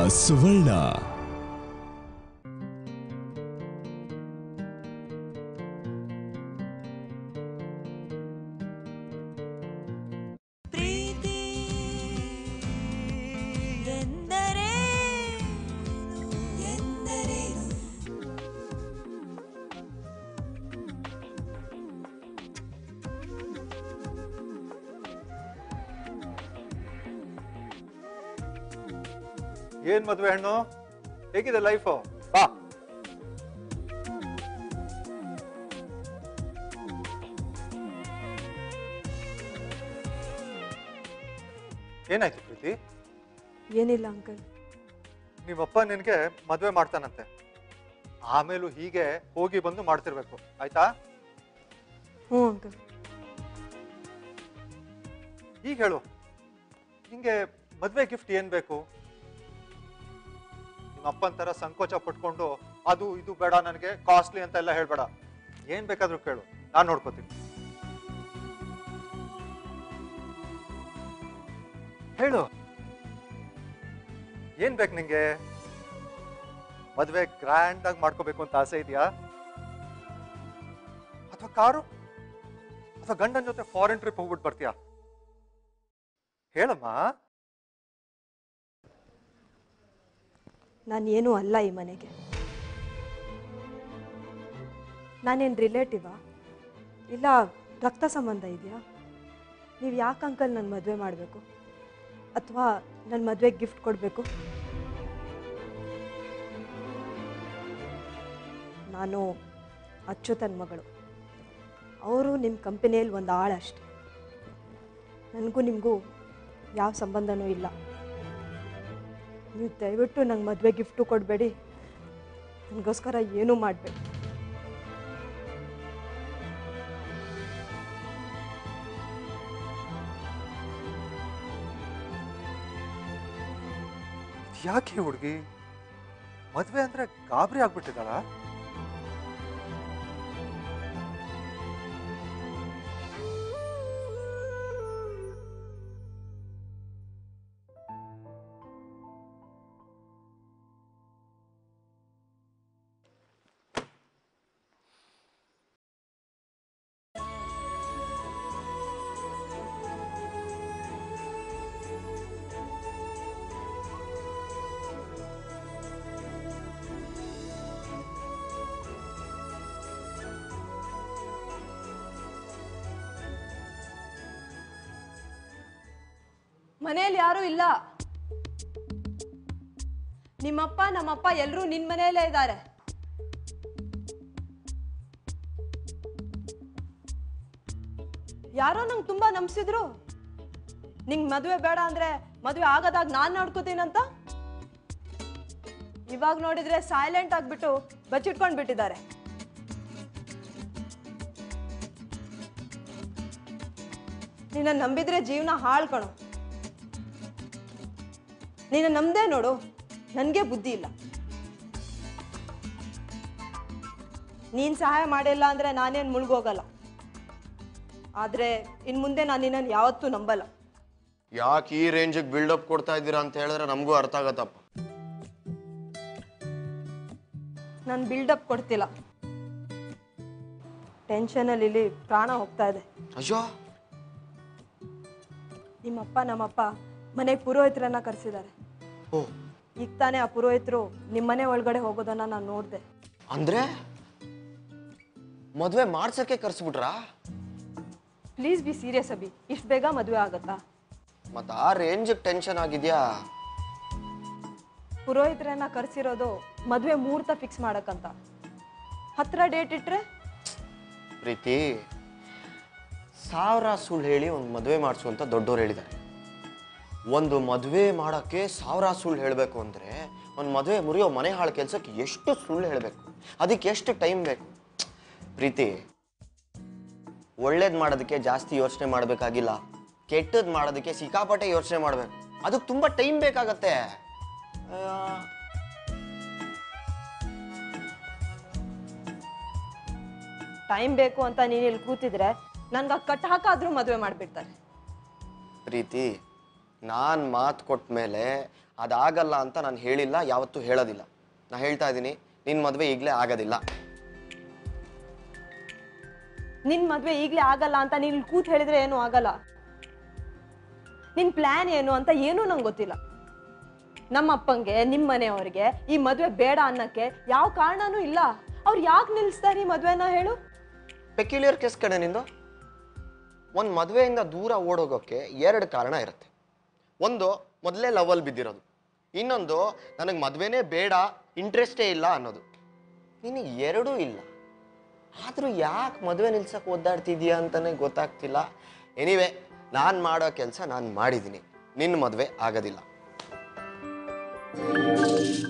ಸುವರ್ಣ ಪ್ರೀತಿ ಎಂದರೇನು ಎಂದರೇನು ಏನ್ ಮದ್ವೆ ಹೆಣ್ಣು ಹೇಗಿದೆ ಲೈಫು ಬಾ ಏನಾಯ್ತು ಪ್ರೀತಿ ಏನಿಲ್ಲ ಅಂಕಲ್ ನಿಮ್ಮಪ್ಪ ನಿನಗೆ ಮದ್ವೆ ಮಾಡ್ತಾನಂತೆ ಆಮೇಲೂ ಹೀಗೆ ಹೋಗಿ ಬಂದು ಮಾಡ್ತಿರ್ಬೇಕು ಆಯ್ತಾ ಹ್ಞೂ ಅಂಕಲ್ ಈಗ ಹೇಳು ನಿಂಗೆ ಮದ್ವೆ ಗಿಫ್ಟ್ ಏನ್ ಬೇಕು ನಿಮ್ಮ ಅಪ್ಪನ ತರ ಸಂಕೋಚ ಪಟ್ಕೊಂಡು ಅದು ಇದು ಬೇಡ ನನಗೆ ಕಾಸ್ಟ್ಲಿ ಅಂತ ಎಲ್ಲ ಹೇಳ್ಬೇಡ ಏನ್ ಬೇಕಾದ್ರೂ ಕೇಳು ನಾನ್ ನೋಡ್ಕೋತೀನಿ ಹೇಳು ಏನ್ ಬೇಕು ನಿಂಗೆ ಮದ್ವೆ ಗ್ರ್ಯಾಂಡ್ ಆಗಿ ಮಾಡ್ಕೋಬೇಕು ಅಂತ ಆಸೆ ಇದೆಯಾ ಅಥವಾ ಕಾರು ಅಥವಾ ಗಂಡನ ಜೊತೆ ಫಾರಿನ್ ಟ್ರಿಪ್ ಹೋಗ್ಬಿಟ್ಟು ಬರ್ತೀಯಾ ಹೇಳಮ್ಮ ನಾನು ಏನೂ ಅಲ್ಲ ಈ ಮನೆಗೆ ನಾನೇನು ರಿಲೇಟಿವಾ ಇಲ್ಲ ರಕ್ತ ಸಂಬಂಧ ಇದೆಯಾ ನೀವು ಯಾಕೆ ಅಂಕಲ್ ನನ್ನ ಮದುವೆ ಮಾಡಬೇಕು ಅಥವಾ ನನ್ನ ಮದುವೆಗೆ ಗಿಫ್ಟ್ ಕೊಡಬೇಕು ನಾನು ಅಚ್ಚುತನ ಮಗಳು ಅವರು ನಿಮ್ಮ ಕಂಪನಿಯಲ್ಲಿ ಒಂದು ಆಳಷ್ಟೆ ನನಗೂ ನಿಮಗೂ ಯಾವ ಸಂಬಂಧನೂ ಇಲ್ಲ ನೀವು ದಯವಿಟ್ಟು ನಂಗೆ ಮದುವೆ ಗಿಫ್ಟು ಕೊಡಬೇಡಿ ನನಗೋಸ್ಕರ ಏನೂ ಮಾಡಬೇಡಿ ಯಾಕೆ ಹುಡುಗಿ ಮದ್ವೆ ಅಂದ್ರೆ ಗಾಬರಿ ಆಗ್ಬಿಟ್ಟಿದಾಳ ಮನೆಯಲ್ಲಿ ಯಾರೂ ಇಲ್ಲ ನಿಮ್ಮಪ್ಪ ನಮ್ಮಪ್ಪ ಎಲ್ಲರೂ ನಿನ್ನ ಮನೆಯಲ್ಲೇ ಇದ್ದಾರೆ ಯಾರೋ ನಂಗೆ ತುಂಬಾ ನಂಬಿಸಿದ್ರು ನಿಂಗೆ ಮದುವೆ ಬೇಡ ಅಂದ್ರೆ ಮದುವೆ ಆಗದಾಗ ನಾನು ನೋಡ್ಕೋತೀನಂತ ಇವಾಗ ನೋಡಿದ್ರೆ ಸೈಲೆಂಟ್ ಆಗ್ಬಿಟ್ಟು ಬಚ್ಚಿಟ್ಕೊಂಡ್ ಬಿಟ್ಟಿದ್ದಾರೆ ನಿನ್ನ ನಂಬಿದ್ರೆ ಜೀವನ ಹಾಳು ಕಣೋ ನೀನು ನಮ್ದೇ ನೋಡು ನನಗೆ ಬುದ್ಧಿ ಇಲ್ಲ ನೀನ್ ಸಹಾಯ ಮಾಡಿಲ್ಲ ಅಂದ್ರೆ ನಾನೇನು ಮುಳುಗೋಗಲ್ಲ ಆದ್ರೆ ಇನ್ ಮುಂದೆ ನಾನು ನಿನ್ನನ್ನು ಯಾವತ್ತೂ ನಂಬಲ್ಲ ಯಾಕೆ ಈ ರೇಂಜಿಗೆ ಬಿಲ್ಡಪ್ ಕೊಡ್ತಾ ಇದ್ದೀರಾ ಅಂತ ಹೇಳಿದ್ರೆ ನಮಗೂ ಅರ್ಥ ಆಗತ್ತಪ್ಪ ನಾನು ಬಿಲ್ಡಪ್ ಕೊಡ್ತಿಲ್ಲ ಟೆನ್ಷನಲ್ಲಿ ಇಲ್ಲಿ ಪ್ರಾಣ ಹೋಗ್ತಾ ಇದೆ ಅಯ್ಯೋ ನಿಮ್ಮಪ್ಪ ನಮ್ಮಪ್ಪ ಮನೆಗೆ ಪುರೋಹಿತರನ್ನ ಕರೆಸಿದ್ದಾರೆ ಓ ಈಗ ತಾನೇ ಆ ಪುರೋಹಿತರು ನಿಮ್ಮನೆ ಒಳಗಡೆ ಹೋಗೋದನ್ನ ನಾನು ನೋಡಿದೆ ಅಂದ್ರೆ ಮದ್ವೆ ಮಾಡ್ಸಕ್ಕೆ ಕರ್ಸ್ಬಿಟ್ರಾ ಪ್ಲೀಸ್ ಬಿ ಸೀರಿಯಸ್ ಅಭಿ ಇಷ್ಟು ಬೇಗ ಮದುವೆ ಆಗತ್ತಾ ಮತ್ತ ಆ ರೇಂಜಿಗೆ ಟೆನ್ಷನ್ ಆಗಿದ್ಯಾ ಪುರೋಹಿತರನ್ನ ಕರೆಸಿರೋದು ಮದುವೆ ಮುಹೂರ್ತ ಫಿಕ್ಸ್ ಮಾಡಕ್ಕಂತ ಹತ್ರ ಡೇಟ್ ಇಟ್ರೆ ಪ್ರೀತಿ ಸಾವಿರ ಸುಳ್ಳು ಹೇಳಿ ಒಂದು ಮದುವೆ ಮಾಡಿಸು ಅಂತ ದೊಡ್ಡೋರು ಹೇಳಿದ್ದಾರೆ ಒಂದು ಮದುವೆ ಮಾಡೋಕ್ಕೆ ಸಾವಿರ ಸುಳ್ಳು ಹೇಳಬೇಕು ಅಂದರೆ ಒಂದು ಮದುವೆ ಮುರಿಯೋ ಮನೆ ಹಾಳು ಕೆಲಸಕ್ಕೆ ಎಷ್ಟು ಸುಳ್ಳು ಹೇಳಬೇಕು ಅದಕ್ಕೆ ಎಷ್ಟು ಟೈಮ್ ಬೇಕು ಪ್ರೀತಿ ಒಳ್ಳೇದು ಮಾಡೋದಕ್ಕೆ ಜಾಸ್ತಿ ಯೋಚನೆ ಮಾಡಬೇಕಾಗಿಲ್ಲ ಕೆಟ್ಟದ್ದು ಮಾಡೋದಕ್ಕೆ ಸಿಕ್ಕಾಪಟ್ಟೆ ಯೋಚನೆ ಮಾಡಬೇಕು ಅದಕ್ಕೆ ತುಂಬ ಟೈಮ್ ಬೇಕಾಗತ್ತೆ ಆ, ಟೈಮ್ ಬೇಕು ಅಂತ ನೀನು ಇಲ್ಲಿ ಕೂತಿದ್ರೆ ನನ್ಗೆ ಕಟ್ ಹಾಕಾದ್ರೂ ಮದುವೆ ಮಾಡಿಬಿಡ್ತಾರೆ ಪ್ರೀತಿ ನಾನು ಮಾತು ಕೊಟ್ಟ ಮೇಲೆ ಅದಾಗಲ್ಲ ಅಂತ ನಾನು ಹೇಳಿಲ್ಲ ಯಾವತ್ತೂ ಹೇಳೋದಿಲ್ಲ ನಾ ಹೇಳ್ತಾ ಇದ್ದೀನಿ ನಿನ್ನ ಮದುವೆ ಈಗಲೇ ಆಗೋದಿಲ್ಲ ನಿನ್ ಮದ್ವೆ ಈಗ್ಲೇ ಆಗಲ್ಲ ಅಂತ ನೀನ್ ಇಲ್ಲಿ ಕೂತ್ ಹೇಳಿದ್ರೆ ಏನು ಆಗಲ್ಲ ನಿನ್ ಪ್ಲಾನ್ ಏನು ಅಂತ ಏನೂ ನಂಗೆ ಗೊತ್ತಿಲ್ಲ ನಮ್ಮ ಅಪ್ಪಂಗೆ ನಿಮ್ಮ ಮನೆಯವ್ರಿಗೆ ಈ ಮದ್ವೆ ಬೇಡ ಅನ್ನಕ್ಕೆ ಯಾವ ಕಾರಣನೂ ಇಲ್ಲ ಅವ್ರು ಯಾಕೆ ನಿಲ್ಲಿಸ್ತಾರೆ ಈ ಮದ್ವೆನ ಹೇಳು ಪೆಕ್ಯುಲಿಯರ್ ಕೇಸ್ ಕಡೆ ನಿಂದು ಒಂದು ಮದುವೆಯಿಂದ ದೂರ ಓಡೋಗೋಕ್ಕೆ ಎರಡು ಕಾರಣ ಇರುತ್ತೆ ಒಂದು ಮೊದಲೇ ಲವಲ್ ಬಿದ್ದಿರೋದು ಇನ್ನೊಂದು ನನಗೆ ಮದುವೆನೇ ಬೇಡ ಇಂಟ್ರೆಸ್ಟೇ ಇಲ್ಲ ಅನ್ನೋದು ನಿನಗೆ ಎರಡೂ ಇಲ್ಲ ಆದರೂ ಯಾಕೆ ಮದುವೆ ನಿಲ್ಸಕ್ಕೆ ಒದ್ದಾಡ್ತಿದ್ಯಾ ಅಂತಲೇ ಗೊತ್ತಾಗ್ತಿಲ್ಲ ಎನಿವೆ ನಾನು ಮಾಡೋ ಕೆಲಸ ನಾನು ಮಾಡಿದ್ದೀನಿ ನಿನ್ನ ಮದುವೆ ಆಗೋದಿಲ್ಲ